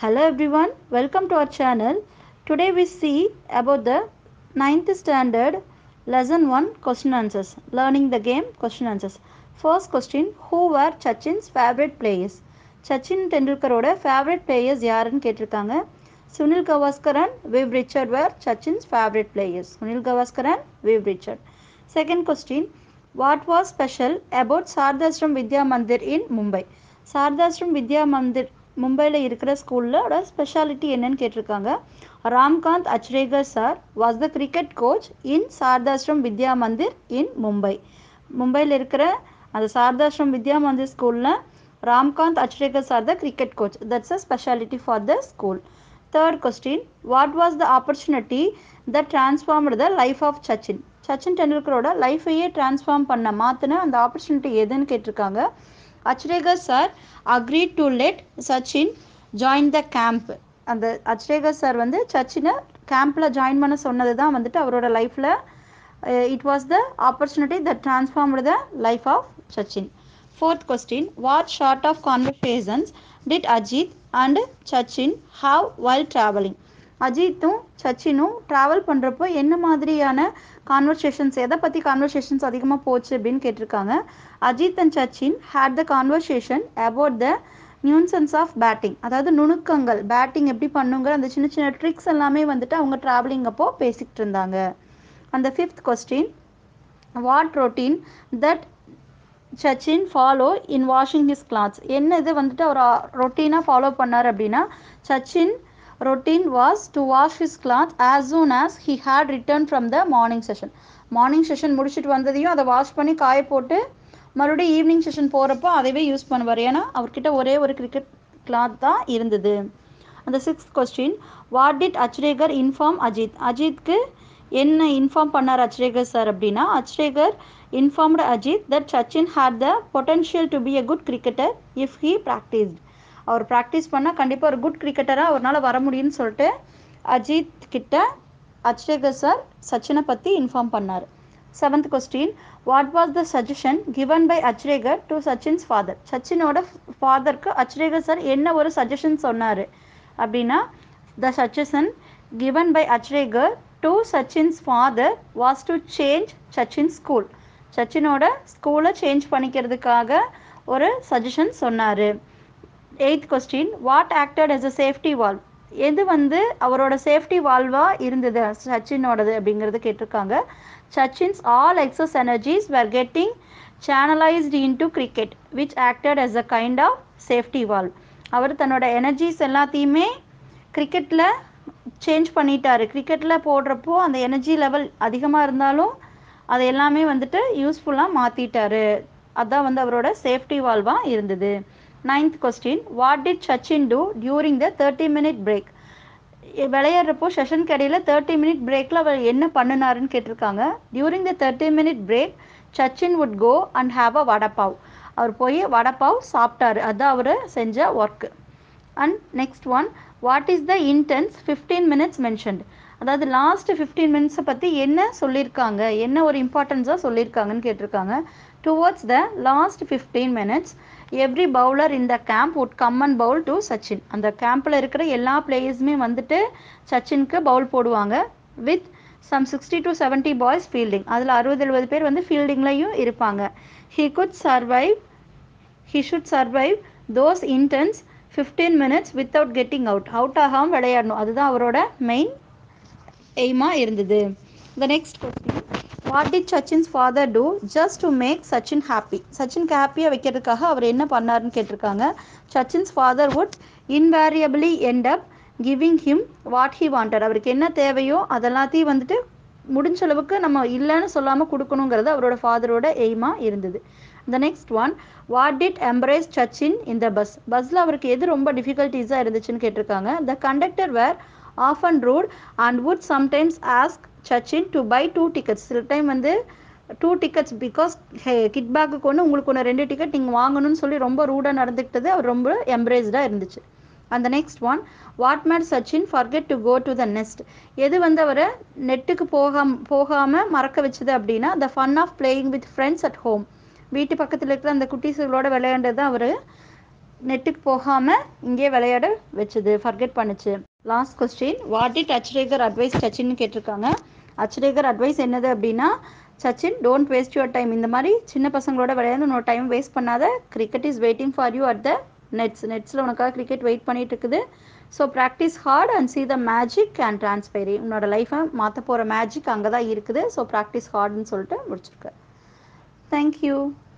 Hello everyone, welcome to our channel. Today we see about the 9th standard lesson 1 question answers. Learning the game question answers. First question Who were Sachin's favorite players? Sachin டெண்டுல்கரோட favourite players யாருன்னு கேட்டிருக்காங்க Sunil Gavaskar and Viv Richard were Sachin's favourite players Sunil Gavaskar and Viv Richard second question what was special about Shardashram Vidya Mandir in Mumbai Shardashram Vidya Mandir மும்பையில் இருக்கிற ஸ்கூலோட speciality என்னன்னு கேட்டிருக்காங்க Ramakant Achrekar sir was the cricket coach in Shardashram Vidya Mandir in Mumbai மும்பையில் இருக்கிற அந்த சாரதாஸ்ரம் வித்யா மந்திர் ஸ்கூலில் Ramakant Achrekar sir the cricket coach that's a speciality for the school third question what was the opportunity the transformed the life of Sachin Sachin டெண்டுல்கரோட லைஃபையே டிரான்ஸ்ஃபார்ம் பண்ண மாற்றின அந்த ஆப்பர்ச்சுனிட்டி எதுன்னு கேட்டிருக்காங்க Achrekar sir agreed to let Sachin join the camp அந்த அச்ரேகர் சார் வந்து சச்சினை கேம்பில் ஜாயின் பண்ண சொன்னது தான் வந்துட்டு அவரோட லைஃப்பில் it was the opportunity the transformed the life of Sachin fourth question what short of conversations did Ajit and Sachin have while travelling அஜித்தும் சச்சினும் ட்ராவல் பண்ணுறப்போ என்ன மாதிரியான கான்வர்சேஷன்ஸ் எதை பற்றி கான்வர்சேஷன்ஸ் அதிகமாக போச்சு அப்படின்னு கேட்டிருக்காங்க Ajit and Sachin had the conversation about the nuances of batting அதாவது நுணுக்கங்கள் பேட்டிங் எப்படி பண்ணுங்கிற அந்த சின்ன சின்ன ட்ரிக்ஸ் எல்லாமே வந்துட்டு அவங்க ட்ராவலிங் அப்போ பேசிக்கிட்டு இருந்தாங்க அந்த fifth question what routine that Sachin follow in washing his clothes என்ன இது வந்துட்டு அவர் ரொட்டீனாக ஃபாலோ பண்ணார் அப்படின்னா Sachin routine was to wash his cloth as soon as he had return from the morning session morning session முடிச்சுட்டு வந்ததையும் அதை வாஷ் பண்ணி காய போட்டு மறுபடியும் ஈவினிங் செஷன் போகிறப்போ அதைவே யூஸ் பண்ணுவார் ஏன்னா அவர்கிட்ட ஒரே ஒரு கிரிக்கெட் கிளாத் தான் இருந்தது அந்த sixth question what did Achrekar inform Ajit அஜித்க்கு என்ன இன்ஃபார்ம் பண்ணார் அச்ரேகர் சார் அப்படின்னா Achrekar informed Ajit that Sachin had the potential to be a good cricketer if he practised அவர் ப்ராக்டிஸ் பண்ணால் கண்டிப்பாக ஒரு குட் கிரிக்கெட்டராக அவரால் வர முடியும்னு சொல்லிட்டு அஜித் கிட்ட அச்ரேகர் சார் சச்சினை பற்றி இன்ஃபார்ம் பண்ணார் seventh question what was the suggestion given by Achrekar to Sachin's father சச்சினோட ஃபாதருக்கு அச்ரேகர் சார் என்ன ஒரு சஜஷன் சொன்னார் அப்படின்னா the suggestion given by Achrekar to Sachin's father was to change Sachin school சச்சினோட ஸ்கூலை சேஞ்ச் பண்ணிக்கிறதுக்காக ஒரு சஜஷன் சொன்னார் eighth question what acted as a safety valve எது வந்து அவரோட சேஃப்டி வால்வாக இருந்தது சச்சினோடது அப்படிங்கிறது கேட்டிருக்காங்க Sachin's all excess energies were getting channelised into cricket which acted as a kind of safety valve அவர் தன்னோட எனர்ஜிஸ் எல்லாத்தையுமே கிரிக்கெட்டில் சேஞ்ச் பண்ணிட்டாரு கிரிக்கெட்டில் போடுறப்போ அந்த எனர்ஜி லெவல் அதிகமாக இருந்தாலும் அதை எல்லாமே வந்துட்டு யூஸ்ஃபுல்லாக மாற்றிட்டாரு அதான் வந்து அவரோட சேஃப்டி வால்வாக இருந்தது ninth question what did Sachin do during the thirty minute break விளையாடுறப்போ செஷன் கடையில் தேர்ட்டி மினிட் பிரேக்கில் அவர் என்ன பண்ணினாருன்னு கேட்டிருக்காங்க during the thirty minute break Sachin would go and have a vada pav அவர் போய் வடப்பாவ் சாப்பிட்டாரு அதுதான் அவர் செஞ்ச work and next one what is the intense fifteen minutes mentioned அதாவது லாஸ்ட் ஃபிஃப்டீன் மினிட்ஸை பற்றி என்ன சொல்லியிருக்காங்க என்ன ஒரு இம்பார்ட்டன்ஸாக சொல்லியிருக்காங்கன்னு கேட்டிருக்காங்க towards the last fifteen minutes every bowler இந்த camp would come and bowl to Sachin அந்த கேம்பில் இருக்கிற எல்லா பிளேயர்ஸுமே வந்துட்டு சச்சினுக்கு பவுல் போடுவாங்க with some sixty to seventy boys fielding அதில் அறுபது எழுபது பேர் வந்து ஃபீல்டிங்லையும் இருப்பாங்க he could survive he should survive those intense fifteen minutes without getting out out ஆகாமல் விளையாடணும் அதுதான் அவரோட மெயின் எய்மாக இருந்தது the next question what did Sachin's father do just to make Sachin happy சச்சின்க்கு ஹாப்பியாக வைக்கிறதுக்காக அவர் என்ன பண்ணாருன்னு கேட்டிருக்காங்க Sachin's father would invariably end up giving him what he wanted அவருக்கு என்ன தேவையோ அதெல்லாத்தையும் வந்துட்டு முடிஞ்ச அளவுக்கு நம்ம இல்லைன்னு சொல்லாமல் கொடுக்கணுங்கிறது அவரோட ஃபாதரோட எய்மாக இருந்தது the next one what did embarrass Sachin இந்த பஸ் பஸ்ஸில் அவருக்கு எது ரொம்ப டிஃபிகல்ட்டிஸாக இருந்துச்சுன்னு கேட்டிருக்காங்க the conductor were off and rude and would sometimes ask Sachin to buy two tickets சில டைம் வந்து டூ டிக்கெட்ஸ் பிகாஸ் கிட் பேக்குக்கு ஒன்று உங்களுக்கு ஒன்று ரெண்டு டிக்கெட் நீங்கள் வாங்கணும்னு சொல்லி ரொம்ப ரூடாக நடந்துக்கிட்டது அவர் ரொம்ப எம்ப்ரேஸ்டாக இருந்துச்சு அந்த next one what made Sachin forget to go to the நெஸ்ட் எது வந்து அவரை நெட்டுக்கு போகாம போகாமல் மறக்க வச்சது அப்படின்னா the fun of playing with friends at home வீட்டு பக்கத்தில் இருக்கிற அந்த குட்டீஸுகளோட விளையாண்டது தான் அவர் நெட்டுக்கு போகாமல் இங்கே விளையாட வச்சுது ஃபர்கெட் பண்ணுச்சு last question what it Achrekar advice சச்சின்னு கேட்டிருக்காங்க அச்ரேகர் அட்வைஸ் என்னது அப்படின்னா Sachin don't waste your time இந்த மாதிரி சின்ன பசங்களோட விளையாண்டு உன்னோட டைம் வேஸ்ட் பண்ணாத cricket is waiting for you at the nets நெட்ஸில் உனக்காக கிரிக்கெட் வெயிட் பண்ணிட்டு இருக்குது so practice hard and see the magic and transpire உன்னோட லைஃப்பை மாற்ற போகிற மேஜிக் அங்கே தான் இருக்குது ஸோ ப்ராக்டிஸ் ஹார்ட்னு சொல்லிட்டு முடிச்சிருக்கு தேங்க்யூ